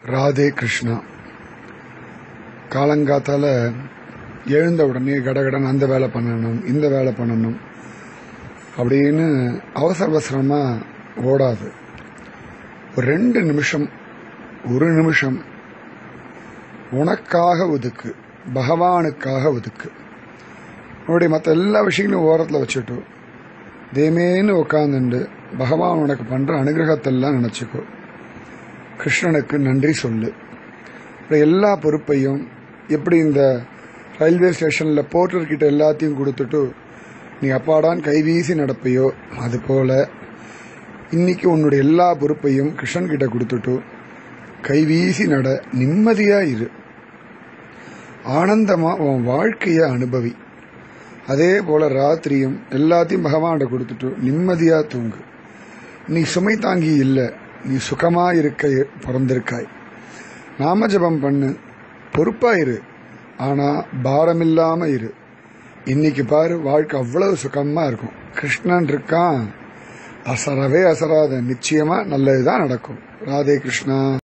ராதே கிருஷ்ணா காலங்காத்தால எழுந்த உடனே கடகடன் அந்த வேலை பண்ணணும் இந்த வேலை பண்ணணும் அப்படின்னு அவசர அவசரமா ஓடாது ஒரு ரெண்டு நிமிஷம் ஒரு நிமிஷம் உனக்காக ஒதுக்கு பகவானுக்காக ஒதுக்கு உன்னுடைய மற்ற எல்லா விஷயங்களையும் ஓரத்தில் வச்சுட்டு தேமேன்னு உட்காந்துண்டு பகவான் உனக்கு பண்ற அனுகிரகத்தெல்லாம் நினைச்சுக்கோ கிருஷ்ணனுக்கு நன்றி சொல்லு இப்படி எல்லா பொறுப்பையும் எப்படி இந்த ரயில்வே ஸ்டேஷனில் போர்ட்டர்கிட்ட எல்லாத்தையும் கொடுத்துட்டு நீ அப்பாடான் கைவீசி நடப்பையோ அது போல இன்னைக்கு உன்னுடைய எல்லா பொறுப்பையும் கிருஷ்ணன் கிட்ட கொடுத்துட்டு கைவீசி நட நிம்மதியா இரு ஆனந்தமா உன் வாழ்க்கைய அனுபவி அதே போல ராத்திரியும் எல்லாத்தையும் பகவான்கிட்ட கொடுத்துட்டு நிம்மதியா தூங்கு நீ சுமை தாங்கி இல்ல நீ சுகமா இருக்க பிறந்திருக்காய் நாம ஜபம் பண்ணு பொறுப்பா இரு ஆனா பாரமில்லாம இரு இன்னைக்கு பாரு வாழ்க்கை அவ்வளவு சுகமா இருக்கும் கிருஷ்ணன் இருக்கான் அசரவே அசராத நிச்சயமா நல்லதுதான் நடக்கும் ராதே கிருஷ்ணா